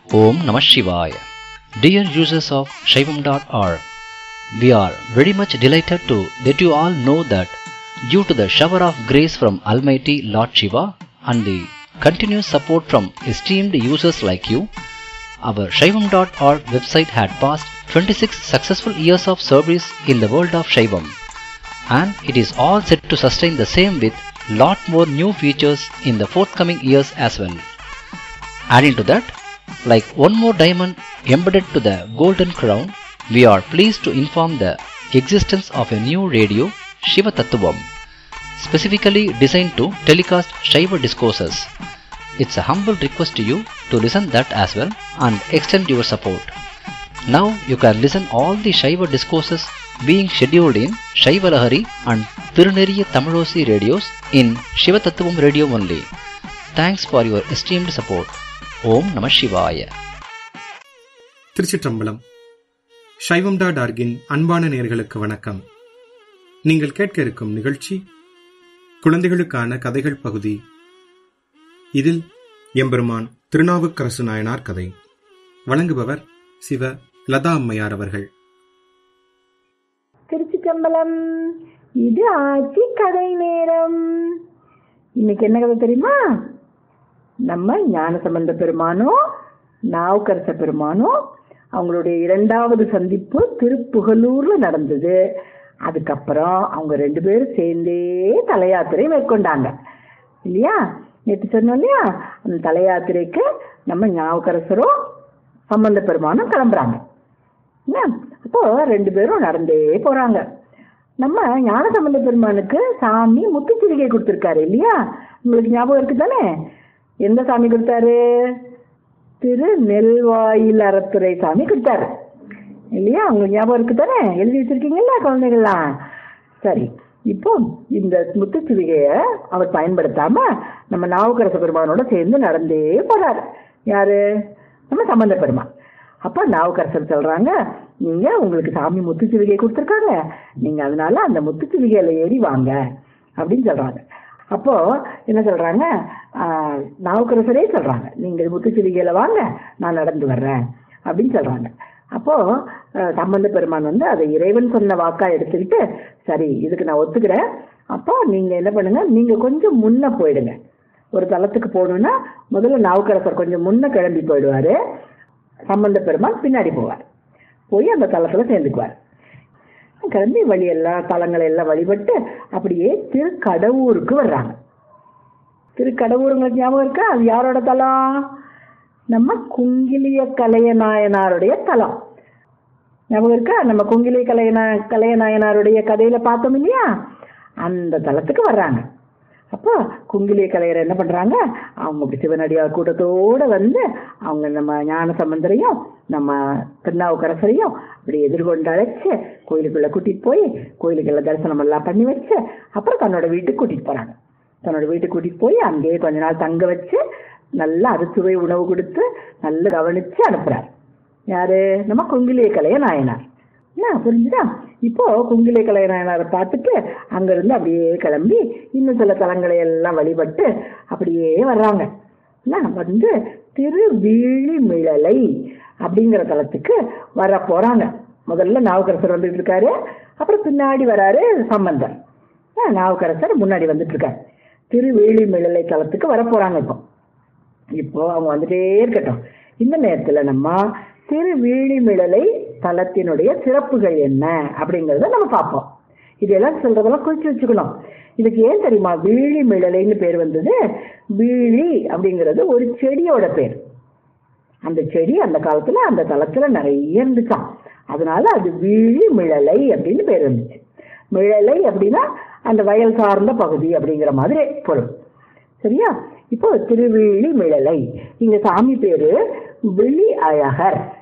Om Namah Shivaya. Dear users of Shaivam.org, we are very much delighted to let you all know that due to the shower of grace from Almighty Lord Shiva and the continuous support from esteemed users like you, our Shaivam.org website had passed 26 successful years of service in the world of Shaivam and it is all set to sustain the same with lot more new features in the forthcoming years as well. Adding to that, like one more diamond embedded to the golden crown, we are pleased to inform the existence of a new radio, Shiva Tattvam, specifically designed to telecast Shiva discourses. It's a humble request to you to listen that as well and extend your support. Now you can listen all the Shiva discourses being scheduled in Shiva Lahari and Tiruneriya Tamilosi radios in Shiva Tattvam radio only. Thanks for your esteemed support. Om Namah Shivaya. திருச்சிற்றம்பலம் சைவம் dot ஆர்கின் அன்பான நேர்களுக்கு வணக்கம் நீங்கள் கேட்க இருக்கும் நிகழ்ச்சி குழந்தைகளுக்கான கதைகள் பகுதி இதில் எம்பெருமான் திருநாவுக்கரசு நாயனார் கதை வழங்குபவர் சிவ லதா அம்மையார் அவர்கள் திருச்சிற்றம்பலம் இது ஆட்சி கதை நேரம் இன்னைக்கு என்ன கதை தெரியுமா நம்ம ஞானசம்பந்த பெருமானும் நாவுக்கரச பெருமானும் அவங்களுடைய இரண்டாவது சந்திப்பு திருப்புகலூர்ல நடந்தது அதுக்கப்புறம் அவங்க ரெண்டு பேரும் சேர்ந்தே தலையாத்திரை மேற்கொண்டாங்க இல்லையா நேற்று சொன்னோம் இல்லையா அந்த தலையாத்திரைக்கு நம்ம ஞாபகரசரும் சம்பந்த பெருமானும் கிளம்புறாங்க என்ன அப்போ ரெண்டு பேரும் நடந்தே போறாங்க நம்ம ஞானசம்பந்த பெருமானுக்கு சாமி முத்துச்சிவிகை கொடுத்துருக்காரு இல்லையா உங்களுக்கு ஞாபகம் இருக்கு தானே எந்த சாமி கொடுத்தாரு திரு நெல்வாயில் அறத்துறை சாமி கொடுத்தாரு இல்லையா உங்களுக்கு ஞாபகம் இருக்கு தானே எழுதி வச்சிருக்கீங்களா குழந்தைகள்லாம் சரி இப்போ இந்த முத்துச்சிவிகைய அவர் பயன்படுத்தாம நம்ம நாவுக்கரச பெருமானோட சேர்ந்து நடந்தே போறாரு யாரு நம்ம சம்பந்த பெருமான் அப்ப நாவுக்கரசர் சொல்றாங்க நீங்க உங்களுக்கு சாமி முத்துச்சிவிகை கொடுத்துருக்காங்க நீங்க அதனால அந்த முத்துச்சிவிகையில ஏறி வாங்க அப்படின்னு சொல்றாங்க அப்போ என்ன சொல்றாங்க ஆஹ், நாவுக்கரசரே சொல்றாங்க நீங்க முத்துச்சிவிகையில வாங்க நான் நடந்து வர்றேன் அப்படின்னு சொல்றாங்க அப்போ அஹ், சம்பந்த பெருமான் வந்து அதை இறைவன் சொன்ன வாக்கா எடுத்துக்கிட்டு சரி இதுக்கு நான் ஒத்துக்கிறேன் அப்போ நீங்க என்ன பண்ணுங்க நீங்க கொஞ்சம் முன்ன போயிடுங்க ஒரு தளத்துக்கு போகணும்னா முதல்ல நாவுக்கரசர் கொஞ்சம் முன்ன கிளம்பி போயிடுவாரு சம்பந்த பெருமான் பின்னாடி போவார் போய் அந்த தளத்துல சேர்ந்துக்குவார் கிளம்பி வழியெல்லாம் தலங்களை எல்லாம் வழிபட்டு அப்படியே திருக்கடவுருக்கு வர்றாங்க திருக்கடவுருங்களுக்கு ஞாபகம் இருக்கா அது யாரோட தலம் நம்ம குங்கிலிய கலைய நாயனாருடைய தலம் ஞாபகம் இருக்கா நம்ம குங்கிலிய கலைய கலைய நாயனாருடைய கதையில பார்த்தோம் இல்லையா அந்த தலத்துக்கு வர்றாங்க அப்போ குங்கிலிய கலையர் என்ன பண்றாங்க அவங்க அப்படி சிவனடியார் கூட்டத்தோட வந்து அவங்க நம்ம ஞான சம்பந்தரையும் நம்ம திருநாவுக்கரசரையும் அப்படி எதிர்கொண்டு அழைச்சு கோயிலுக்குள்ள கூட்டிட்டு போய் கோயிலுக்குள்ள தரிசனம் எல்லாம் பண்ணி வச்சு அப்புறம் தன்னோட வீட்டுக்கு கூட்டிட்டு போறாங்க தன்னோட வீட்டுக்கு கூட்டிட்டு போய் அங்கேயே கொஞ்ச நாள் தங்க வச்சு நல்ல அறுசுவை உணவு கொடுத்து நல்ல கவனிச்சு அனுப்புறாரு யாரு நம்ம குங்கிலிய கலைய நாயனார் என்ன புரிஞ்சுதா இப்போ குங்கிலிய கலைய நாயனாரை பார்த்துட்டு அங்கிருந்து அப்படியே கிளம்பி இன்னும் சில தலங்களை எல்லாம் வழிபட்டு அப்படியே வர்றாங்க என்ன வந்து திருவீழிமிழலை அப்படிங்கிற தலத்துக்கு வர போறாங்க முதல்ல நாவுக்கரசர் வந்துட்டு இருக்காரு அப்புறம் பின்னாடி வராரு சம்பந்தர் ஆ, நாவுக்கரசர் முன்னாடி வந்துட்டு இருக்காரு திருவேலிமிழலை தலத்துக்கு வர போறாங்க இப்போ இப்போ அவங்க வந்துட்டே இருக்கட்டும் இந்த நேரத்துல நம்ம திருவீழிமிழலை தலத்தினுடைய சிறப்புகள் என்ன அப்படிங்கறத நம்ம பார்ப்போம் இதெல்லாம் சொல்றதெல்லாம் குறிச்சு வச்சுக்கணும் இதுக்கு ஏன் தெரியுமா வீழிமிழலைன்னு பேர் வந்தது வீழி அப்படிங்கிறது ஒரு செடியோட பேர் அந்த செடி அந்த காலத்துல அந்த தளத்துல நிறைய இருந்துச்சாம் அதனால அது வீழி மிழலை அப்படின்னு பேர் இருந்துச்சு மிழலை அப்படின்னா அந்த வயல் சார்ந்த பகுதி அப்படிங்கிற மாதிரி பொருள் சரியா இப்போ திருவிழி மிழலை இங்க சாமி பேரு விழி அழகர்